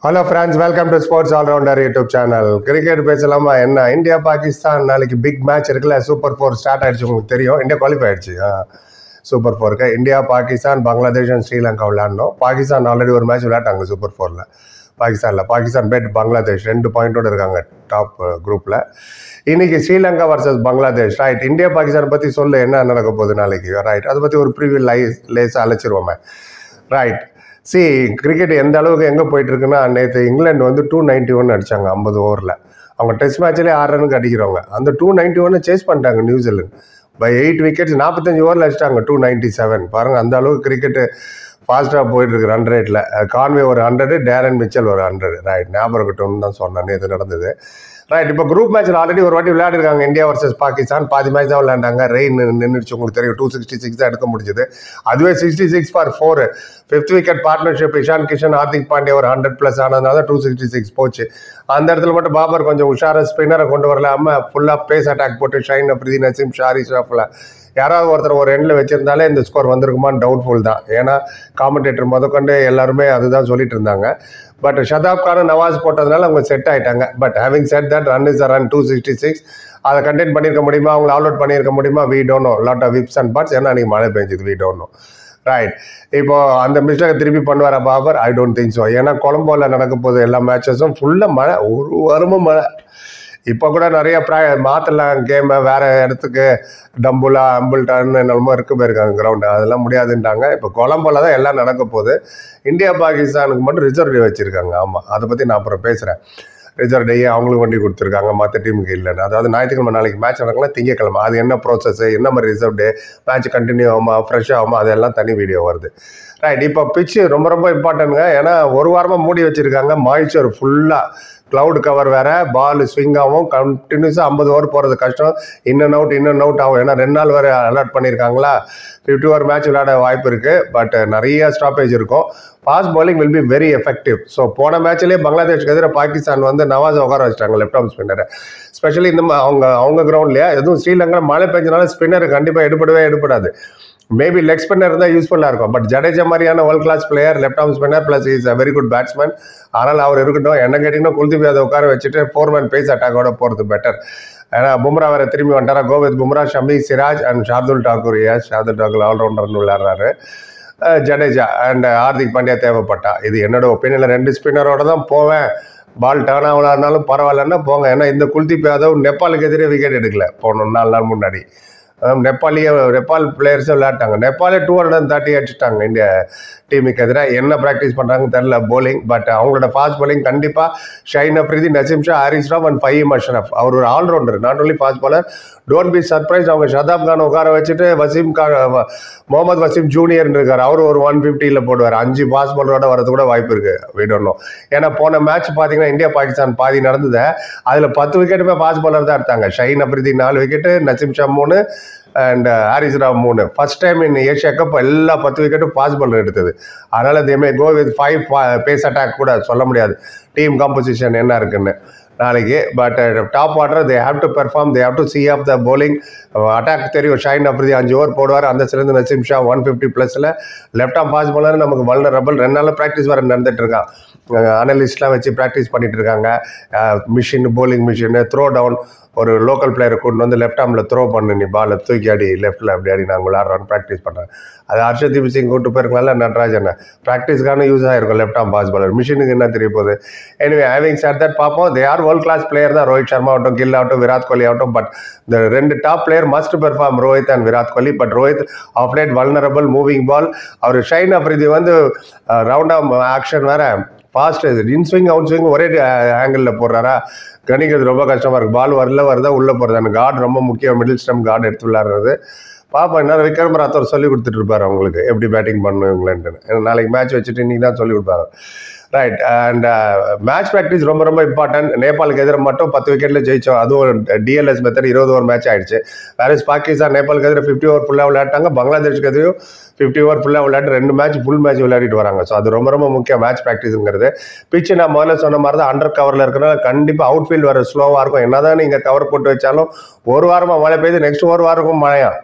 hello friends welcome to sports allrounder YouTube channel cricket பேசலாமா என்ன India Pakistan நாளைக்கு big match இருக்குல்ல சூப்பர் ஃபோர் ஸ்டார்ட் ஆயிடுச்சு உங்களுக்கு தெரியும் இந்தியா குவாலிஃபை ஆயிடுச்சு சூப்பர் ஃபோருக்கு இந்தியா பாகிஸ்தான் பங்களாதேஷ் அண்ட் ஸ்ரீலங்கா விளையாடணும் பாகிஸ்தான் ஆல்ரெடி ஒரு மேட்ச் விளையாட்டாங்க சூப்பர் ஃபோரில் பாகிஸ்தானில் பாகிஸ்தான் பெட் பங்களாதேஷ் ரெண்டு பாயிண்டோடு இருக்காங்க டாப் குரூப்பில் இன்னைக்கு Sri Lanka versus Bangladesh right India Pakistan பற்றி சொல்லு என்ன நடக்க போகுது நாளைக்கு ரைட் அதை பற்றி ஒரு ப்ரீவியூ லை லேஸாக அழைச்சிருவோமே ரைட் சி கிரிக்கெட் எந்த அளவுக்கு எங்கே போயிட்டு இருக்குன்னா நேற்று இங்கிலாந்து வந்து டூ நைன்ட்டி ஒன் அடிச்சாங்க ஐம்பது ஓவரில் அவங்க டெஸ்ட் மேட்ச்லேயே ஆறு ரனுக்கு அடிக்கிறவங்க அந்த டூ நைன்ட்டி ஒன்னை சேஸ் பண்ணிட்டாங்க நியூசிலாந்து பை எயிட் விக்கெட்ஸ் நாற்பத்தஞ்சு ஓவரில் அடிச்சிட்டாங்க டூ நைன்ட்டி செவன் பாருங்கள் அந்த அளவுக்கு கிரிக்கெட்டு ஃபாஸ்ட்டாக போயிட்டு இருக்கு ரன் ரேட்டில் கான்வே ஒரு ஹண்ட்ரடு டேரன் மிச்சல் ஒரு ஹண்ட்ரட் ரைட் ஞாபகம் இருக்கட்டும்னு தான் சொன்னேன் நேற்று நடந்தது ரைட் இப்போ குரூப் மேட்ச்சில் ஆல்ரெடி ஒரு வாட்டி விளையாடிருக்காங்க இந்தியா வர்சஸ் பாகிஸ்தான் பாதி மேட்ச் தான் விளையாண்டாங்க ரெயின் நின்றுச்சு உங்களுக்கு தெரியும் டூ சிக்ஸ்டி சிக்ஸ் தான் எடுக்க முடிஞ்சது அதுவே sixty six for four fifth wicket partnership Ishan Kishan Hardik Pandya ஒரு ஹண்ட்ரட் ப்ளஸ் ஆனதுனால டூ சிக்ஸ்டி சிக்ஸ் போச்சு அந்த இடத்துல மட்டும் பாபர் கொஞ்சம் உஷார ஸ்பின்னரை கொண்டு வரலாம ஃபுல்லாக பேஸ் அட்டாக் போட்டு ஷைன் அப்ரிதி நசீம் ஷாரி ஷாஃபில் யாராவது ஒருத்தர் ஒரு எண்டில் வச்சிருந்தாலே இந்த ஸ்கோர் வந்திருக்குமான்னு டவுட்ஃபுல் தான் ஏன்னா காமெண்டேட்டர் முதற்கொண்டு எல்லாருமே அதுதான் சொல்லிட்டு இருந்தாங்க பட் ஷதாப் கானும் நவாஸ் போட்டதுனால அவங்க செட் ஆயிட்டாங்க but having set that run is run two sixty six அதை கண்டெயின் பண்ணியிருக்க முடியுமா அவங்களை ஆல் அவுட் பண்ணியிருக்க முடியுமா we dunno lot of ifs and buts ஏன்னா அன்றைக்கி மழை பெஞ்சுது வி டோனோ ரைட் இப்போ அந்த மிஸ்டேக்கை திருப்பி பண்ணுவாரா Babar I don't think so ஏன்னா கொலம்போல நடக்க போகுது எல்லா மேட்சஸும் ஃபுல்லாக மழை ஒரு வாரமும் மழை இப்போ கூட நிறைய ப்ரா மாற்றலாம் கேமை வேறு இடத்துக்கு டம்புலா அம்பிள்டான்னு என்னமோ இருக்கு போயிருக்காங்க கிரவுண்டு அதெல்லாம் முடியாதுன்ட்டாங்க இப்போ கொலம்போல தான் எல்லாம் நடக்க போகுது இந்தியா பாகிஸ்தானுக்கு மட்டும் ரிசர்வ் டே வச்சுருக்காங்க ஆமாம் அதை பற்றி நான் அப்புறம் பேசுகிறேன் ரிசர்வ் டேயே அவங்களுக்கு வண்டி கொடுத்துருக்காங்க மற்ற டீமுக்கு இல்லைன்னு அதாவது ஞாயிற்றுக்கிழமை நாளைக்கு மேட்ச் நடக்கலாம் திங்கக்கிழமை அது என்ன ப்ராசஸ் என்ன மாதிரி ரிசர்வ் டே மேட்ச் கண்டினியூ ஆகுமா ஃப்ரெஷ் ஆகுமா அதெல்லாம் தனி வீடியோ வருது ரைட் இப்போ பிச்சு ரொம்ப ரொம்ப இம்பார்ட்டன்ட்ங்க ஏன்னா ஒரு வாரமாக மூடி வச்சுருக்காங்க மாய்ச்சர் ஃபுல்லாக க்ளவுட் கவர் வேற பால் ஸ்விங் ஆகும் கண்டினியூஸாக ஐம்பது ஓவர் போகிறது கஷ்டம் in and out in and out ஆகும் ஏன்னா ரெண்டு நாள் வரை அலர்ட் பண்ணியிருக்காங்களா ஃபிஃப்டி ஓவர் மேட்ச் விளையாட வாய்ப்பு இருக்குது பட் நிறைய ஸ்டாப்பேஜ் இருக்கும் fast bowling will be very effective so போன மேட்ச்லேயே பங்களாதேஷ்க்கு எதிராக பாகிஸ்தான் வந்து நவாஸ் உட்கார வச்சிட்டாங்க லெஃப்ட் ஆர்ம் ஸ்பின்னரை ஸ்பெஷலி இந்த மா- அவங்க அவங்க கிரவுண்ட்லேயே எதுவும் ஸ்ரீலங்கா மழை பெஞ்சனால ஸ்பின்னர் கண்டிப்பாக எடுபடவே எடுபடாது மேபி லெக் ஸ்பின்னர் இருந்தால் யூஸ்ஃபுல்லாக இருக்கும் பட் ஜடேஜா மாதிரியான world class player left arm spinner plus is a very good batsman ஆனால் அவர் இருக்கட்டும் என்ன கேட்டிங்கன்னா குல்தீப் யாதவ் உட்கார வச்சுட்டு ஃபோர் மேன் பேஸ் அட்டாக்கோட போகிறது பெட்டர் ஏன்னா பும்ரா வேற திரும்பி வந்துட்டாரா கோவிந்த் பும்ரா ஷமி சிராஜ் அண்ட் ஷார்துல் டாக்கூர் எஸ் ஷார்துல் டாக்கூர் ஆல்ரவுண்டர்னு விளையாடுறாரு அஹ் ஜடேஜா அண்ட் ஹார்திக் பாண்டியா தேவைப்பட்டா இது என்னோட ஒப்பீனியனில் ரெண்டு ஸ்பின்னரோட தான் போவேன் பால் டர்ன் ஆகலான்னாலும் பரவாயில்லன்னா போங்க ஏன்னா இந்த குல்தீப் யாதவ் நேபாளுக்கு எதிரே விக்கெட் எடுக்கல போன நாலு நாள் முன்னாடி அஹ் நேபாளியே நேபாள் பிளேயர்ஸே விளையாட்டாங்க நேபாளே டூ ஹண்ட்ரட் அண்ட் தேர்ட்டி அடிச்சிட்டாங்க இந்தியா டீமுக்கு எதிராக என்ன ப்ராக்டிஸ் பண்ணுறாங்கன்னு தெரில bowling பட் அவங்களோட ஃபாஸ்ட் bowling கண்டிப்பாக ஷைன் அப்ரிதி நசீம் ஷா ஹாரிஸ் ராவ் அண்ட் ஃபைம் அஷ்ரஃப் அவர் ஒரு allrounder not only fast bowler don't be surprise அவங்க ஷதாப் கான் உட்கார வச்சுட்டு வசீம் கான் முகமது வசீம் ஜூனியர் இருக்கார் அவர் ஒரு ஒன் ஃபிஃப்டியில் போடுவார் அஞ்சு ஃபாஸ்ட் பாலரோட வரது கூட வாய்ப்பு இருக்கு விடணும் ஏன்னா போன மேட்ச் பார்த்தீங்கன்னா இந்தியா பாகிஸ்தான் பாதி நடந்தது அதில் பத்து விக்கெட்டுமே ஃபாஸ்ட் பாலர் தான் எடுத்தாங்க ஷைன் அப்ரிதி நாலு விக்கெட்டு நசீம் ஷா மூணு அண்ட் ஹாரிஸ் ராவ் மூணு first time in Asia cup எல்லா பத்து விக்கெட்டும் ஃபாஸ்ட் பாலர் எடுத்தது அதனால they may go with five pace attack கூட சொல்ல முடியாது டீம் காம்போசிஷன் என்ன இருக்குன்னு நாளைக்கு but top order they have to perform they have to see of the bowling attack தெரியும் ஷைன் அப்ரிதி அஞ்சு ஓவர் போடுவார் அந்த சிறந்து நசீம் ஷா ஒன் ஃபிஃப்டி ப்ளஸில் லெஃப்ட் ஆம் ஃபாஸ்ட் bowler நமக்கு வல்னரபிள் ரெண்டு நாள் ப்ராக்டிஸ் வர நடந்துட்டு இருக்கான் அனலிஸ்ட்லாம் வச்சு ப்ராக்டிஸ் பண்ணிட்டு இருக்காங்க machine bowling machine throw down ஒரு லோக்கல் பிளேயரை கொண்டு வந்து லெஃப்ட் ஆர்மில் த்ரோ பண்ணு நீ பாலை தூக்கி அடி லெஃப்ட்டில் அப்படி அடி நாங்கள் விளாட்றோம் ப்ராக்டிஸ் பண்ணுறேன் அது ஹர்ஷதீப் சிங் கூட்டு போயிருக்கலாம்ல நட்ராஜன் ப்ராக்டிஸ்க்கான யூஸ் ஆயிருக்கும் லெஃப்ட் ஆம் பாஸ் பாலர் மிஷினுக்கு என்ன தெரிய போகுது எனிவே ஹேவிங் சார் தட் பார்ப்போம் they are world class player தான் ரோஹித் சர்மா ஆகட்டும் கில் ஆகட்டும் விராட் கோலி ஆகட்டும் பட் இந்த ரெண்டு top player must perform Rohit and Virat Kohli but Rohit of late vulnerable moving ball அவர் ஷைன் அப்ரிதி வந்து ரவுண்ட் ஆஃப் ஆக்ஷன் வேற fast in swing out swing ஒரே ஆங்கிளில் போடுறாரா கணிக்கிறது ரொம்ப கஷ்டமா இருக்கு பால் வரல வருதா உள்ளே போகிறது அந்த கார்டு ரொம்ப முக்கியம் மிடில் ஸ்டம் கார்டு எடுத்து விளையாடுறது பாப்பா என்ன விக்ரம் ராத்தவர் சொல்லி கொடுத்துட்டு இருப்பாரு அவங்களுக்கு எப்படி பேட்டிங் பண்ணணும் இங்கிலாண்டுன்னு ஏன்னா நாளைக்கு மேட்ச் வச்சுட்டு இன்னைக்கு தான் சொல்லி கொடுப்பாரு ரைட் அண்ட் மேட்ச் ப்ராக்டிஸ் ரொம்ப ரொம்ப இம்பார்ட்டன்ட் நேபாளுக்கு எதிராக மட்டும் பத்து விக்கெட்ல ஜெயிச்சோம் அதுவும் டிஎல்எஸ் மெத்தட் இருபது ஓவர் மேட்ச் ஆயிடுச்சு வேற பாகிஸ்தான் நேபாளுக்கு எதிராக ஃபிஃப்டி ஓவர் ஃபுல்லாக விளையாட்டாங்க பங்களாதேஷ்க்கு எதிரையும் ஃபிஃப்டி ஓவர் ஃபுல்லாக விளையாட்டு ரெண்டு மேட்ச் ஃபுல் மேட்ச் விளையாடிட்டு வராங்க ஸோ அது ரொம்ப ரொம்ப முக்கியம் மேட்ச் ப்ராக்டிஸுங்கிறது பிச்சு நான் முதல்ல சொன்ன மாதிரி தான் அண்டர் கவரில் இருக்கிறனால கண்டிப்பாக அவுட் ஃபீல்ட் வர ஸ்லோவாக இருக்கும் என்னதான் நீங்கள் கவர் போட்டு வச்சாலும் ஒரு வாரமாக மழை பெய்யுது நெக்ஸ்ட் ஒரு வாரமும் மழையா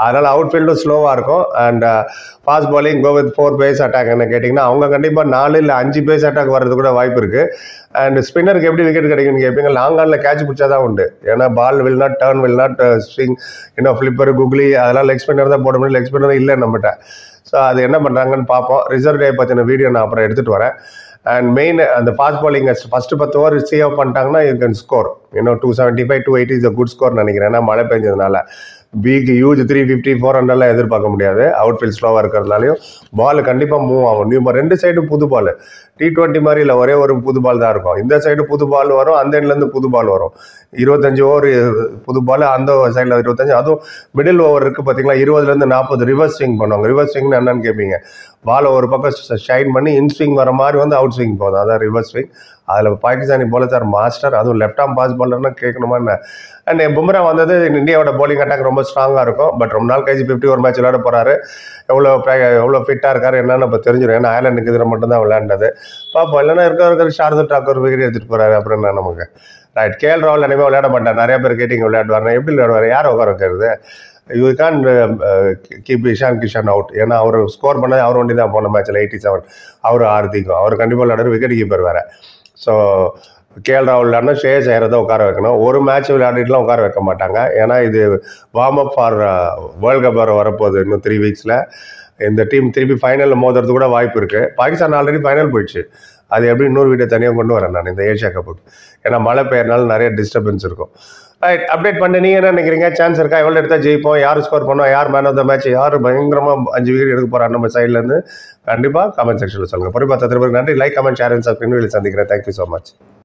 அதனால் அவுட் ஃபீல்டும் ஸ்லோவாக இருக்கும் and fast bowling go with four pace attack என்ன கேட்டிங்கன்னா அவங்க கண்டிப்பாக நாலு இல்லை அஞ்சு பேஸ் அட்டாக் வர்றது கூட வாய்ப்பு இருக்குது அண்ட் ஸ்பின்னருக்கு எப்படி விக்கெட் கிடைக்கும்னு கேட்பீங்க லாங் ஆனில் கேட்ச் பிடிச்சா தான் உண்டு ஏன்னா ball will not turn will not swing இன்னும் ஃப்ளிப்பர் குக்லி அதெல்லாம் லெக் ஸ்பின்னர் தான் போட முடியும் லெக் ஸ்பின்னர் இல்லை நம்மகிட்ட ஸோ அது என்ன பண்ணுறாங்கன்னு பார்ப்போம் ரிசர்வ் டே பற்றின வீடியோ நான் அப்புறம் எடுத்துகிட்டு வரேன் அண்ட் மெயின் அந்த ஃபாஸ்ட் bowling ஃபஸ்ட்டு பத்து ஓவர் சேவ் பண்ணிட்டாங்கன்னா யூ கேன் ஸ்கோர் இன்னும் two seventy five two eighty is a good score நினைக்கிறேன் ஏன்னா மழை பெஞ்சதுனால big huge three fifty four ஹண்ட்ரட்லாம் எதிர்பார்க்க முடியாது அவுட் ஃபீல்ட் ஸ்லோவாக இருக்கிறதுனாலையும் பால் கண்டிப்பாக மூவ் ஆகும் நியூ ரெண்டு சைடும் புது பால் டி டுவெண்ட்டி மாதிரி இல்லை ஒரே ஒரு புது பால் தான் இருக்கும் இந்த சைடு புது பால் வரும் அந்த எண்ட்லேருந்து புது பால் வரும் இருபத்தஞ்சு ஓவர் புது பால் அந்த சைடில் இருபத்தஞ்சு அதுவும் மிடில் ஓவர் இருக்குது பார்த்தீங்களா இருபதுலேருந்து நாற்பது ரிவர்ஸ் ஸ்விங் பண்ணுவாங்க ரிவர்ஸ் ஸ்விங்னு என்னன்னு கேட்பீங்க பால் ஒரு பக்கம் ஷைன் பண்ணி இன் ஸ்விங் வர மாதிரி வந்து அவுட் ஸ்விங் போகுது அதான் ரிவர்ஸ் ஸ்விங் அதில் பாகிஸ்தானி போல சார் மாஸ்டர் அதுவும் லெஃப்ட் ஆம் பாஸ் பாலர்னா கேட்கணுமா என்ன அண்ட் பும்ரா வந்தது இந்தியாவோட bowling அட்டாக் ரொம்ப ஸ்ட்ராங்காக இருக்கும் பட் ரொம்ப நாள் கழிச்சு ஃபிஃப்டி ஒரு மேட்ச் விளையாட போகிறாரு எவ்வளோ எவ்வளோ ஃபிட்டாக இருக்காரு என்னன்னு இப்போ தெரிஞ்சிடும் ஏன்னா ஐலாண்டுக்கு இதில் மட்டும்தான் விளையாண்டது பார்ப்போம் இல்லைன்னா இருக்க இருக்கிற ஷார்து டாக்கர் விக்கெட் எடுத்துகிட்டு போகிறாரு அப்புறம் என்ன நமக்கு ரைட் கேஎல் ராகுல் இனிமேல் விளையாட மாட்டார் நிறைய பேர் கேட்டிங்க விளையாடுவார் எப்படி விளையாடுவார் யார் உட்கார வைக்கிறது you can keep Ishan Kishan out ஏன்னா அவர் ஸ்கோர் பண்ணது அவர் ஒண்டி தான் போன மேட்ச்சில் எயிட்டி செவன் அவர் ஆர்த்திக்கும் அவர் கண்டிப்பாக விளையாடுற விக்கெட் கீப்பர் வேறு ஸோ கேஎல் ராகுல் விளையாடணும் ஷேஸ் ஐயரதை உட்கார வைக்கணும் ஒரு மேட்ச் விளையாடிட்டுலாம் உட்கார வைக்க மாட்டாங்க ஏன்னா இது warm up for world cup வர வரப்போகுது இன்னும் த்ரீ வீக்ஸில் இந்த டீம் திருப்பி ஃபைனலில் மோதுறது கூட வாய்ப்பு இருக்குது பாகிஸ்தான் ஆல்ரெடி ஃபைனல் போயிடுச்சு அது எப்படி இன்னொரு வீட்டை தனியாக கொண்டு வரேன் நான் இந்த ஏஷியா கப்புக்கு ஏன்னா மழை பெய்யறனால நிறைய டிஸ்டர்பன்ஸ் இருக்கும் ரைட் அப்டேட் பண்ணி நீங்கள் என்ன நினைக்கிறீங்க சான்ஸ் இருக்கா எவ்வளோ எடுத்தால் ஜெயிப்போம் யார் ஸ்கோர் பண்ணோம் யார் மேன் ஆஃப் த மேட்ச் யார் பயங்கரமாக அஞ்சு விக்கெட் எடுக்க போகிறார் நம்ம சைட்லேருந்து கண்டிப்பாக கமெண்ட் செக்ஷனில் சொல்லுங்கள் பொறுப்பாக திரும்ப நன்றி like comment share and subscribe சந்திக்கிறேன் தேங்க்யூ ஸோ மச்